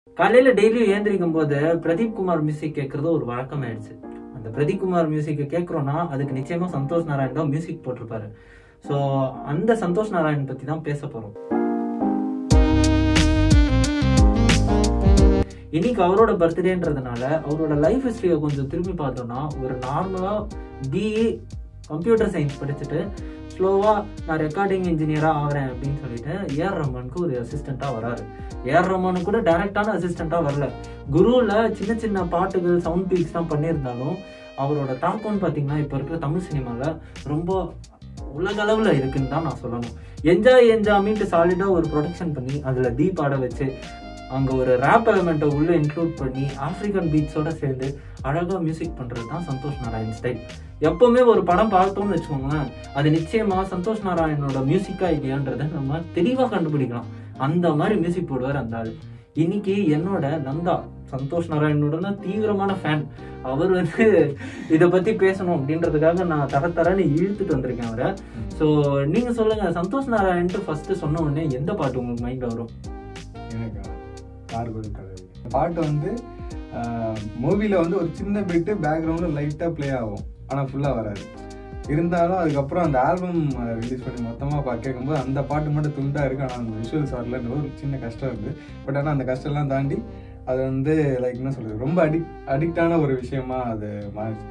காலையில டெய்லியும் ஏந்திரிக்கும் போது பிரதீப் குமார் மியூசிக் கேட்கறது ஒரு வழக்கமாயிடுச்சு அந்த பிரதீப் குமார் மியூசிக்கை கேட்குறோம்னா அதுக்கு நிச்சயமா சந்தோஷ் நாராயண் தான் மியூசிக் போட்டிருப்பாரு ஸோ அந்த சந்தோஷ் நாராயண் பத்தி தான் பேச போறோம் இன்னைக்கு அவரோட பர்த்டேன்றதுனால அவரோட லைஃப் ஹிஸ்டரியை கொஞ்சம் திரும்பி பார்த்தோம்னா ஒரு நார்மலா பிஇ கம்ப்யூட்டர் சயின்ஸ் படிச்சுட்டு ஸ்லோவா நான் ரெக்கார்டிங் இன்ஜினியரா ஆகிறேன் அப்படின்னு சொல்லிட்டு ஏஆர் ரஹ்மானுக்கு ஒரு அசிஸ்டண்டா வராரு ஏஆர் ரஹ்மானு கூட டைரக்டான அசிஸ்டண்டா வரல குருவில் சின்ன சின்ன பாட்டுகள் சவுண்ட் பீக்ஸ்லாம் பண்ணியிருந்தாலும் அவரோட தாக்கம்னு பார்த்தீங்கன்னா இப்போ இருக்கிற தமிழ் சினிமாவில் ரொம்ப உலக அளவில் இருக்குன்னு தான் நான் சொல்லணும் என்ஜாய் என்ஜாமின்ட்டு சாலிடாக ஒரு ப்ரொடக்ஷன் பண்ணி அதில் தீ பாட வச்சு அங்கே ஒரு ரேப் எலமெண்ட்டை உள்ளே இன்க்ளூட் பண்ணி ஆஃப்ரிக்கன் பீட்ஸோட சேர்ந்து அழகாக மியூசிக் பண்ணுறது தான் சந்தோஷ் நாராயண் ஸ்டைல் எப்பவுமே ஒரு படம் பார்த்தோம்னு வச்சுக்கோங்களேன் அது நிச்சயமா சந்தோஷ் நாராயணனோட மியூசிக்கா இல்லையான்றதை நம்ம தெளிவாக கண்டுபிடிக்கலாம் அந்த மாதிரி மியூசிக் போடுவார் அந்த ஆள் இன்னைக்கு என்னோட நந்தா சந்தோஷ் நாராயணனோட தான் தீவிரமான ஃபேன் அவர் வந்து இதை பத்தி பேசணும் அப்படின்றதுக்காக நான் தர தரன்னு இழுத்துட்டு வந்திருக்கேன் அவரை ஸோ நீங்க சொல்லுங்க சந்தோஷ் நாராயண்ட்டு ஃபர்ஸ்ட் சொன்ன உடனே எந்த பாட்டு உங்களுக்கு மைண்ட்ல வரும் எனக்கு கார்கோல் கதை பாட்டு வந்து மூவியில் வந்து ஒரு சின்ன பிட்டு பேக்ரவுண்டில் லைட்டாக ப்ளே ஆகும் ஆனால் ஃபுல்லாக வராது இருந்தாலும் அதுக்கப்புறம் அந்த ஆல்பம் ரிலீஸ் பண்ணி மொத்தமாக பா கேட்கும்போது அந்த பாட்டு மட்டும் துண்டாக இருக்குது ஆனால் அந்த விஷுவல்ஸ் வரலன்ற ஒரு சின்ன கஷ்டம் இருக்குது பட் ஆனால் அந்த கஷ்டம்லாம் தாண்டி அது வந்து லைக் என்ன சொல்கிறது ரொம்ப அடிக் அடிக்டான ஒரு விஷயமா அது மாறிச்சு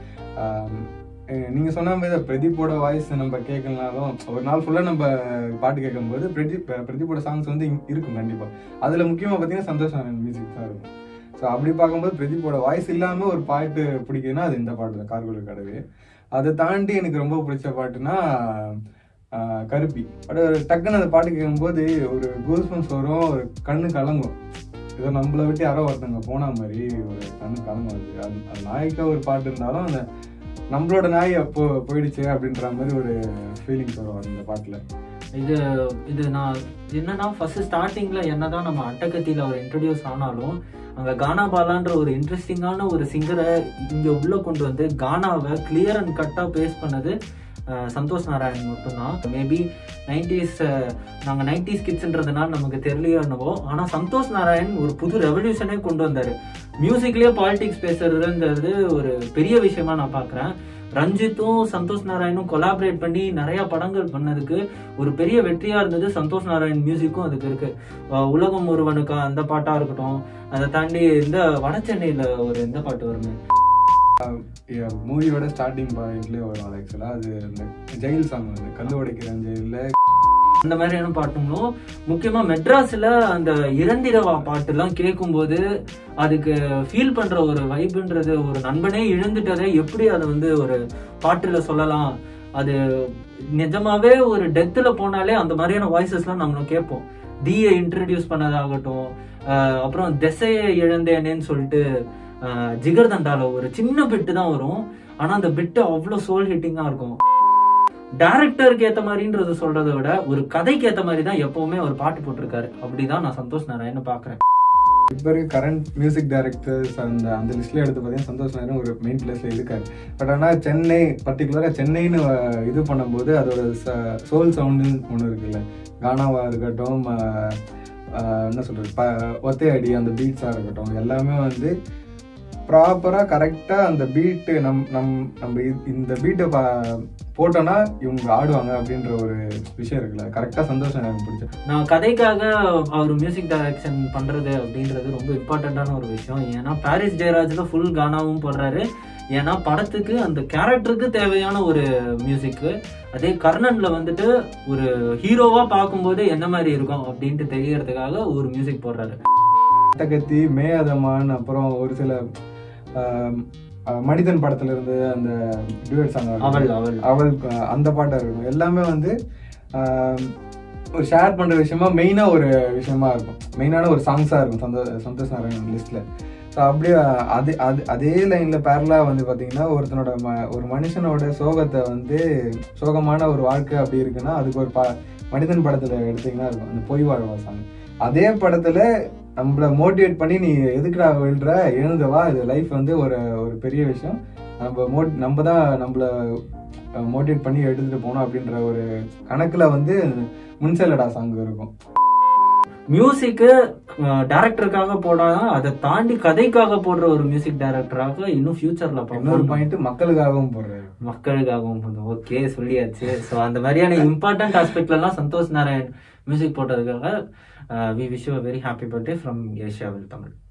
நீங்கள் சொன்ன மாதிரி தான் பிரதீப்போட வாய்ஸ் நம்ம கேட்கலனாலும் ஒரு நாள் ஃபுல்லாக நம்ம பாட்டு கேட்கும்போது பிரதீப் பிரதீப்போட சாங்ஸ் வந்து இங்க இருக்கும் கண்டிப்பாக அதில் முக்கியமாக பார்த்தீங்கன்னா சந்தோஷ் நாராயண் மியூசிக் தான் இருக்கும் ஸோ அப்படி பார்க்கும்போது பிரதீப்போட வாய்ஸ் இல்லாமல் ஒரு பாட்டு பிடிக்குதுன்னா அது இந்த பாட்டு தான் கார்கோல் கடவு அதை தாண்டி எனக்கு ரொம்ப பிடிச்ச பாட்டுனா ஆஹ், கருப்பி பட் டக்குன்னு அந்த பாட்டு கேட்கும்போது ஒரு கூஸ்பன்ஸ் வரும் ஒரு கண்ணு கலங்கும் ஏதோ நம்மளை விட்டு யாரோ ஒருத்தவங்க போன மாதிரி ஒரு கண்ணு கலங்கும் அது அது- அது நாய்க்கா ஒரு பாட்டு இருந்தாலும் அந்த நம்மளோட நாய் அப்போ போயிடுச்சு அப்படின்ற மாதிரி ஒரு ஃபீலிங்ஸ் வரும் அந்த பாட்டில் இது இது நான் என்னன்னா ஃபர்ஸ்ட் ஸ்டார்டிங்ல என்னதான் நம்ம அட்டகத்தியில அவர் இன்ட்ரடியூஸ் ஆனாலும் அங்க கானா பாலான்ற ஒரு இன்ட்ரெஸ்டிங்கான ஒரு சிங்கரை இங்க உள்ள கொண்டு வந்து கானாவை கிளியர் அண்ட் கட்டா பேஸ் பண்ணது அஹ், சந்தோஷ் நாராயண் மட்டும்தான் மேபி நைன்டிஸ் நாங்க நைன்டிஸ் கிட்ஸ்ன்றதுனால நமக்கு தெரியலையோ என்னவோ ஆனா சந்தோஷ் நாராயண் ஒரு புது ரெவல்யூஷனே கொண்டு வந்தாரு மியூசிக்லயே பாலிடிக்ஸ் பேசுறதுன்றது ஒரு பெரிய விஷயமா நான் பாக்குறேன் ரஞ்சித்தும் சந்தோஷ் நாராயணும் கொலாபரேட் பண்ணி நிறைய படங்கள் பண்ணதுக்கு ஒரு பெரிய வெற்றியா இருந்தது சந்தோஷ் நாராயண் மியூசிக்கும் அதுக்கு இருக்கு அஹ் உலகம் ஒருவனுக்கு அந்த பாட்டா இருக்கட்டும் அதை தாண்டி இந்த வட சென்னையில ஒரு இந்த பாட்டு வருமே மூவியோட ஸ்டார்டிங் பாயிண்ட்லேயே வரும் அது ஆக்சுவலாக அது இந்த ஜெயில் சாங் வந்து கல்லு உடைக்கிறேன் ஜெயிலில் அந்த மாதிரியான பாட்டுங்களும் முக்கியமா மெட்ராஸ்ல அந்த இறந்திரவா பாட்டுலாம் கேட்கும்போது அதுக்கு ஃபீல் பண்ற ஒரு வைப்புன்றது ஒரு நண்பனே இழந்துட்டதை எப்படி அதை வந்து ஒரு பாட்டுல சொல்லலாம் அது நிஜமாவே ஒரு டெத்துல போனாலே அந்த மாதிரியான வாய்ஸஸ்லாம் நம்ம கேட்போம் தீயை இன்ட்ரடியூஸ் பண்ணதாகட்டும் ஆஹ் அப்புறம் திசையை இழந்தேனேன்னு சொல்லிட்டு ஆஹ் ஜிகர்தண்டால ஒரு சின்ன பிட்டு தான் வரும் ஆனா அந்த பிட்டு அவ்வளோ சோல் ஹிட்டிங்கா இருக்கும் டேரக்டருக்கு ஏத்த மாதிரின்றது சொல்றதை விட ஒரு கதைக்கு ஏத்த மாதிரி தான் எப்பவுமே அவர் பாட்டு போட்டிருக்காரு அப்படிதான் நான் சந்தோஷ் நாராயண் பாக்குறேன் இப்போ இருக்க கரண்ட் மியூசிக் டைரக்டர்ஸ் அந்த அந்த லிஸ்ட்ல எடுத்து பார்த்தீங்கன்னா சந்தோஷ் நாயரும் ஒரு மெயின் பிளேஸ்ல இருக்காரு பட் ஆனால் சென்னை பர்டிகுலராக சென்னைன்னு அஹ், இது பண்ணும்போது அதோட சோல் சவுண்டுன்னு ஒன்று இருக்குல்ல கானாவா இருக்கட்டும் அஹ், அஹ், என்ன சொல்றது ப ஒத்தையடி அந்த பீட்ஸாக இருக்கட்டும் எல்லாமே வந்து ப்ராப்பராக கரெக்டாக அந்த பீட்டு நம் நம் நம்ம இ- இந்த பீட்டை பா போட்டோன்னா இவங்க ஆடுவாங்க அப்படின்ற ஒரு விஷயம் இருக்குல்ல கரெக்டாக சந்தோஷம் எனக்கு பிடிச்ச நான் கதைக்காக அவர் மியூசிக் டைரக்ஷன் பண்றது அப்படின்றது ரொம்ப இம்பார்ட்டண்ட்டான ஒரு விஷயம் ஏன்னா பாரிஸ் ஜெயராஜ்ல ஃபுல் கானாவும் போடுறாரு ஏன்னா படத்துக்கு அந்த கேரக்டருக்கு தேவையான ஒரு மியூசிக் அதே கர்ணன்ல வந்துட்டு ஒரு ஹீரோவா பார்க்கும்போது என்ன மாதிரி இருக்கும் அப்படின்ட்டு தெரியறதுக்காக ஒரு மியூசிக் போடுறாரு அட்டகத்தி மேயாதமான் அப்புறம் ஒரு சில ஆம், அஹ், மனிதன் படத்துல இருந்து அந்த டியூட் சாங் அவள் அவள் அவள் அஹ், அந்த பாட்டா இருக்கும் எல்லாமே வந்து ஆம், ஒரு ஷேர் பண்ற விஷயமா மெயினா ஒரு விஷயமா இருக்கும் மெயினான ஒரு சாங்ஸா இருக்கும் சந்தோ சந்தோஷ் நாராயணன் லிஸ்ட்ல ஸோ அப்படியே அது அது அதே லைன்ல பேரலா வந்து பாத்தீங்கன்னா ஒருத்தனோட ம ஒரு மனுஷனோட சோகத்தை வந்து சோகமான ஒரு வாழ்க்கை அப்படி இருக்குன்னா அதுக்கு ஒரு ப மனிதன் படத்துல எடுத்தீங்கன்னா இருக்கும் அந்த பொய் வாழ்வா சாங் அதே படத்துல நம்மள மோட்டிவேட் பண்ணி நீ எதுக்குடா விழுற எழுந்தவா இது லைஃப் வந்து ஒரு ஒரு பெரிய விஷயம் நம்ம மோட் நம்ம தான் நம்மள மோட்டிவேட் பண்ணி எடுத்துட்டு போனோம் அப்படின்ற ஒரு கணக்குல வந்து முன்செல்லடா சாங் இருக்கும் மியூசிக்கு டேரக்டருக்காக போடாதான் அதை தாண்டி கதைக்காக போடுற ஒரு மியூசிக் டைரக்டராக இன்னும் ஃபியூச்சர்ல இன்னொரு பார்ப்போம் பாயிண்ட் மக்களுக்காகவும் போடுறாரு மக்களுக்காகவும் ஓகே சொல்லியாச்சு ஸோ அந்த மாதிரியான இம்பார்ட்டன்ட் ஆஸ்பெக்ட்ல எல்லாம் சந்தோஷ் நாராயண் மியூசிக் போட்டதுக்காக we wish very happy birthday from Asiaville Tamil